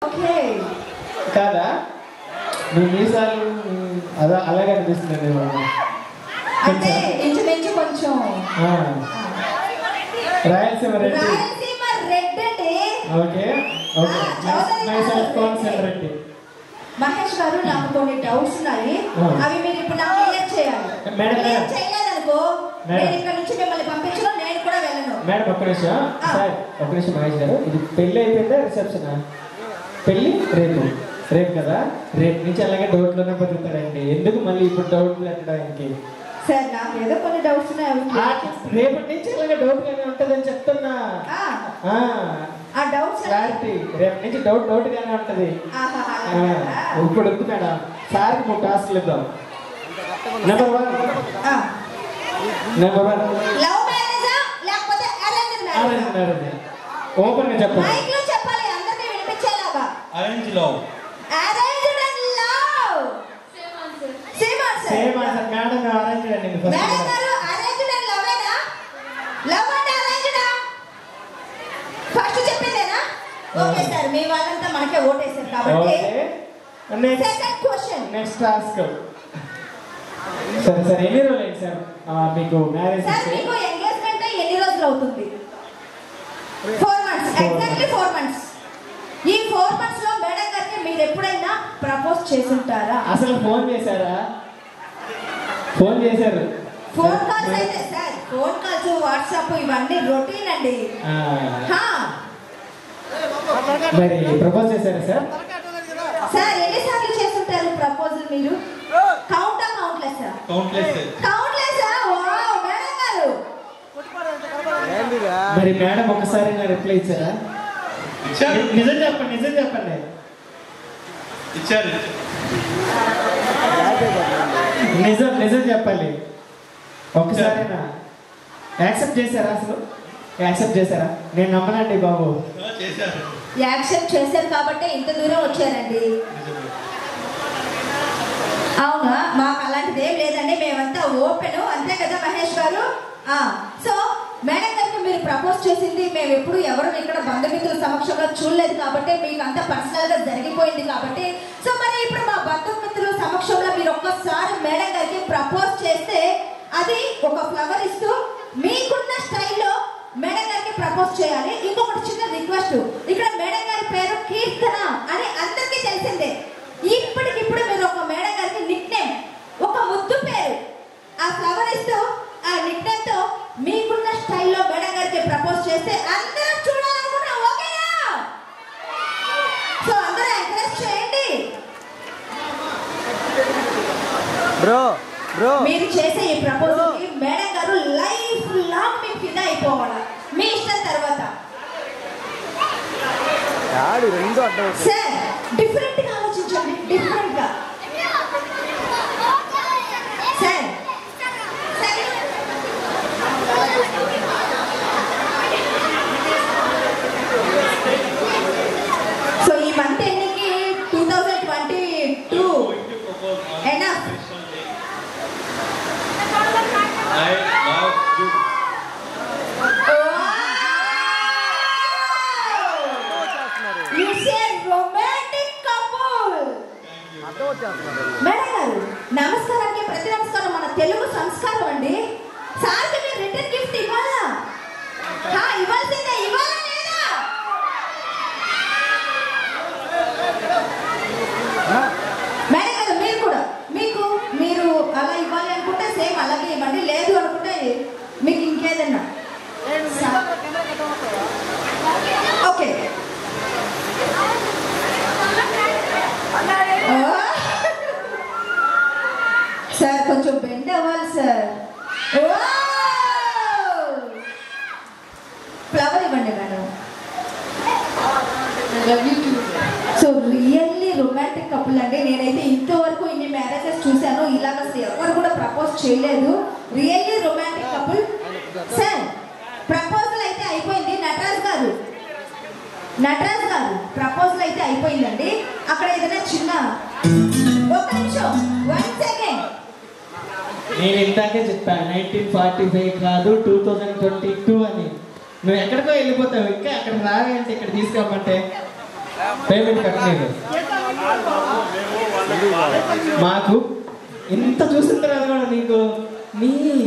Okay కాదా మీ మీసాలు మ్, అదా అలాగే అనిపిస్తుంది అంటే ఇంచుమించు కొంచెం ఆ. రాయలసీమ రెడ్డి రాయలసీమ రెడ్ అండి okay okay myself cancel Reddy Mahesh garu నాకు కొన్ని డౌట్స్ ఉన్నాయి ఆ. అవి మీరు ఇప్పుడు నాకు క్లియర్ చేయాలి మేడం, క్లియర్ మేడం. చేయలేదనుకో మేడం. నేను ఇక్కడ నుంచి మిమ్మల్ని పంపించను నేను కూడా వెళ్ళను మేడం ఒక్క నిమిషం ఆ. సార్ ఒక్క నిమిషం మహేష్ గారు ఇది పెళ్లి అయిపోయిందా రిసెప్షనా పెళ్లి రేపు రేపు కదా రేపు నుంచి అలాగే డౌట్లోనే బతుకుతాడండి ఎందుకు మళ్ళీ ఇప్పుడు డౌట్లు పెట్టడానికి సార్ నాకు ఏదో కొన్ని డౌట్స్ ఉన్నాయి అవి ఆ, clear చేస్తాను. రేపటి నుంచి అలాగే డౌట్గానే ఉంటదని చెప్తున్నా ఆ, ఆ, ఆ డౌట్స్ క్లారిటీ రేపటి నుంచి డౌట్ డౌట్ గానే ఉంటది ఆ, ఇప్పుడు వద్దు మేడం సార్కి మూడు టాస్క్లు ఇద్దాం number one number one love మ్యారేజా లేకపోతే అరేంజ్డ్ మ్యారేజా ఓపెన్ గా చెప్పండి మైక్ లో చెప్పాలి అందరికీ వినిపించేలాగా arrange love arranged and love same answer same answer madam arrange అండి madam first garu arranged and లవేనా లవ్ అండ్ అరేంజ్డా ఫస్ట్ చెప్పిందేనా ఓకే సార్ మీ వాళ్ళంతా మనకే ఓటేశారు కాబట్టి okay next second question next task సరే సరే ఎన్ని రోజులు అయింది సార్ ఆ, మీకు మ్యారేజ్ సార్ మీకు ఎంగేజ్మెంట్ ఎన్ని రోజులు అవుతుంది four months Four exactly four months ఈ ఫోర్ మంత్స్ లో మేడం గారికి మీరు ఎప్పుడైనా ప్రపోజ్ చేసుంటారా అసలు ఫోన్ చేశారా ఫోన్ చేశారు ఫోన్ కాల్స్ అయితే సార్ ఫోన్ కాల్స్ వాట్సాప్ ఇవన్నీ రొటీన్ అండి ఆ, హా మరి ప్రపోజ్ చేశారా సార్ సార్ ఎన్నిసార్లు చేస్తుంటారు ప్రపోజల్ మీరు కౌంటా countless countless countless wow madam garu మరి మేడం ఒకసారి రిప్లై ఇచ్చారా ఇచ్చారు నిజం చెప్పండి నిజం చెప్పండి ఇచ్చారు నిజం నిజం చెప్పాలి ఒకసారైనా యాక్సెప్ట్ చేశారా అసలు యాక్సెప్ట్ చేశారా నేను నమ్మనండి బాబు ఆ, చేశారు యాక్సెప్ట్ చేశారు కాబట్టి ఇంత దూరం వచ్చారండి అవునా మాకు అలాంటిది ఏం లేదండి మేమంతా ఓపెన్ అంతే కదా మహేష్ గారు ఆ సో మేడం గారికి మీరు ప్రపోజ్ చేసింది మేము ఎప్పుడు ఎవరు ఇక్కడ బంధుమిత్రుల సమక్షంలో చూడలేదు కాబట్టి మీకు అంతా పర్సనల్ గా జరిగిపోయింది కాబట్టి సో మరి ఇప్పుడు మా బంధుమిత్రుల సమక్షంలో మీరు ఒక్కసారి మేడం గారికి ప్రపోజ్ చేస్తే అది ఒక ఫ్లవర్ ఇస్తూ మీకున్న స్టైల్లో మేడం గారికి ప్రపోజ్ చేయాలి ఇంకొకటి చిన్న రిక్వెస్ట్ ఇక్కడ మేడం గారి పేరు కీర్తన అని అందరికీ తెలిసిందే ఇప్పటికిప్పుడు మీరు ఒక మేడం గారికి నిక్ నేమ్ ఒక ముద్దు పేరు ఆ ఫ్లవర్ ఇస్తూ ఆ నిక్ నేమ్ తో మీకున్న స్టైల్లో మేడం గారికి ప్రపోజ్ చేస్తే అందరూ చూడాలనుకున్నా ఓకేనా సో అందరూ ఎంకరేజ్ చేయండి బ్రో బ్రో మీరు చేసే ఈ ప్రపోజల్ కి మేడం గారు లైఫ్ లాంగ్ మీకు ఫిదా అయిపోవాలి మీ ఇష్టం తర్వాత ఆడు రెండు అడ్డం సార్ డిఫరెంట్ గా ఆలోచించండి డిఫరెంట్ గా సార్ సో ఈ మంత్ ఎన్నికి two thousand twenty two enough I love you వచ్చేస్తున్నారు You say romantic couple. అడ్డం వచ్చేస్తున్నారు మేడం గారు నమస్కారానికి ప్రతి నమస్కారం మన తెలుగు సంస్కారం అండి సార్కి మీరు రిటర్న్ గిఫ్ట్ ఇవ్వాలా హా, ఇవ్వాల్సిందే ఇవ్వాలా లేదా మేడం గారు మీరు కూడా మీకు మీరు అలా ఇవ్వాలి అనుకుంటే సేమ్ అలాగే ఇవ్వండి లేదు అనుకుంటే మీకు ఇంకేదన్నా ఓకే ఆ? సార్ కొంచెం బెండ్ అవ్వాలి సార్ ఓ! ఫ్లవర్ ఇవ్వండి madam so really romantic couple అండి నేనైతే ఇంతవరకు ఇన్ని మ్యారేజెస్ చూశాను ఇలాగ అసలు ఎవరు కూడా ప్రపోజ్ చేయలేదు really romantic couple sir proposal అయితే అయిపోయింది నటరాజ్ గారు నటరాజ్ గారు ప్రపోజల్ అయితే అయిపోయిందండి అక్కడ ఏదైనా చిన్న ఒక నిమిషం వన్ సెకండ్ నేను ఇందాకే చెప్పాను నైన్టీన్ ఫార్టీ ఫైవ్ కాదు టూ థౌజండ్ ట్వంటీ టూ అని నువ్వు ఎక్కడికో వెళ్ళిపోతావు ఇంకా అక్కడ రావేంటి ఇక్కడ తీసుకురమ్మంటే పేమెంట్ కట్టలేదు మాకు ఇంత చూసిన తర్వాత కూడా నీకు నీ